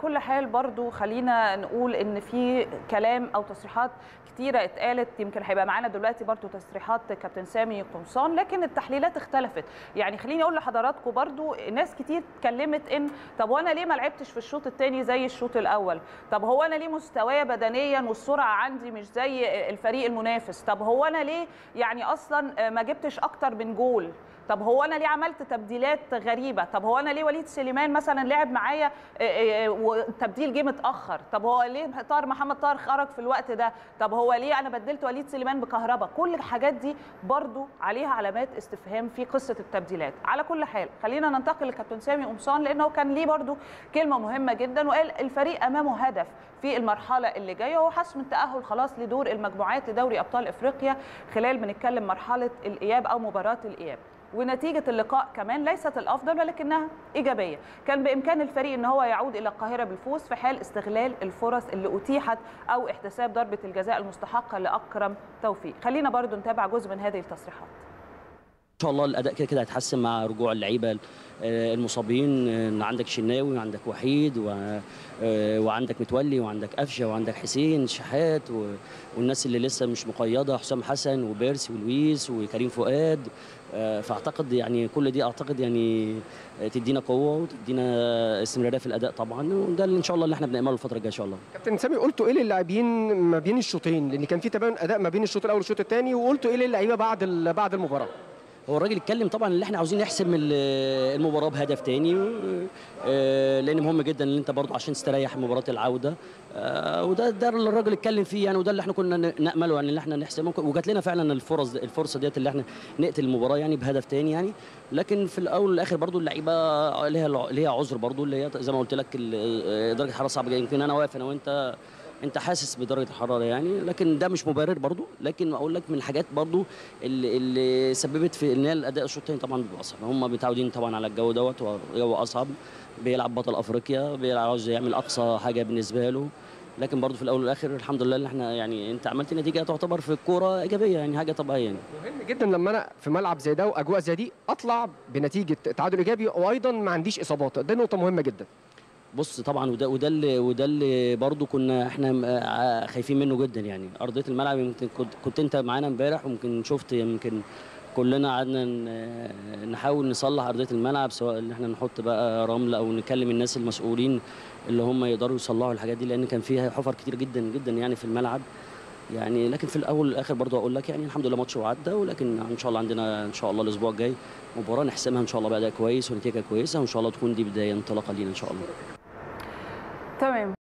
كل حال برضو خلينا نقول ان في كلام او تصريحات كتيره اتقالت يمكن هيبقى معانا دلوقتي برضو تصريحات كابتن سامي قمصان لكن التحليلات اختلفت يعني خليني اقول لحضراتكم برضو ناس كتير اتكلمت ان طب وانا ليه ما لعبتش في الشوط الثاني زي الشوط الاول طب هو انا ليه مستوايا بدنيا والسرعه عندي مش زي الفريق المنافس طب هو انا ليه يعني اصلا ما جبتش اكتر من جول طب هو انا ليه عملت تبديلات غريبه طب هو انا ليه وليد سليمان مثلا لعب معايا وتبديل جه متاخر طب هو ليه طاهر محمد طاهر خرج في الوقت ده طب هو ليه انا بدلت وليد سليمان بكهرباء كل الحاجات دي برضو عليها علامات استفهام في قصه التبديلات على كل حال خلينا ننتقل لكابتن سامي قمصان لانه كان ليه برضو كلمه مهمه جدا وقال الفريق امامه هدف في المرحله اللي جايه وهو حسم التاهل خلاص لدور المجموعات لدوري ابطال افريقيا خلال بنتكلم مرحله الاياب او مباراه الاياب ونتيجه اللقاء كمان ليست الافضل ولكنها ايجابيه كان بامكان الفريق ان هو يعود الى القاهره بالفوز في حال استغلال الفرص اللي اتيحت او احتساب ضربه الجزاء المستحقه لاكرم توفيق خلينا برضو نتابع جزء من هذه التصريحات ان شاء الله الاداء كده كده هيتحسن مع رجوع اللعيبه المصابين عندك شناوي وعندك وحيد وعندك متولي وعندك قفشه وعندك حسين شحات والناس اللي لسه مش مقيده حسام حسن وبيرسي ولويس وكريم فؤاد فاعتقد يعني كل دي اعتقد يعني تدينا قوه وتدينا استمراريه في الاداء طبعا وده اللي ان شاء الله اللي احنا بنعمله الفتره الجايه ان شاء الله. كابتن سامي قلتوا ايه للاعبين ما بين الشوطين لان كان في تباين اداء ما بين الشوط الاول والشوط الثاني وقلتوا ايه للعيبه بعد بعد المباراه؟ هو الراجل اتكلم طبعا اللي احنا عاوزين نحسم المباراه بهدف تاني لان مهم جدا ان انت برضه عشان تستريح مباراه العوده وده ده اللي الراجل اتكلم فيه يعني وده اللي احنا كنا نامله يعني ان احنا نحسم وجات لنا فعلا الفرص الفرصه ديت اللي احنا نقتل المباراه يعني بهدف تاني يعني لكن في الاول والاخر برضه اللعيبه ليها ليها عذر برضه اللي هي زي ما قلت لك درجه الحراره صعبه يمكن انا واقف انا وانت انت حاسس بدرجه الحراره يعني لكن ده مش مبرر برضو لكن اقول لك من الحاجات برضو اللي, اللي سببت في ان الاداء الشوط الثاني طبعا بيبقى اصعب هم متعودين طبعا على الجو دوت وجو اصعب بيلعب بطل افريقيا بيلعب عاوز يعمل اقصى حاجه بالنسبه له لكن برضو في الاول والاخر الحمد لله اللي احنا يعني انت عملت نتيجه تعتبر في الكوره ايجابيه يعني حاجه طبيعيه يعني مهم جدا لما انا في ملعب زي ده واجواء زي دي اطلع بنتيجه تعادل ايجابي وايضا ما عنديش اصابات دي نقطه مهمه جدا بص طبعا وده وده اللي وده اللي برضه كنا احنا خايفين منه جدا يعني ارضيه الملعب يمكن كنت, كنت انت معانا امبارح ويمكن شفت يمكن كلنا قعدنا نحاول نصلح ارضيه الملعب سواء ان احنا نحط بقى رمل او نكلم الناس المسؤولين اللي هم يقدروا يصلحوا الحاجات دي لان كان فيها حفر كتير جدا جدا يعني في الملعب يعني لكن في الاول والاخر برضه اقول لك يعني الحمد لله ماتش وعدى ولكن ان شاء الله عندنا ان شاء الله الاسبوع الجاي مباراه نحسمها ان شاء الله باداء كويس ونتيجه كويسه وان شاء الله تكون دي بدايه انطلاقه لينا ان شاء الله تمام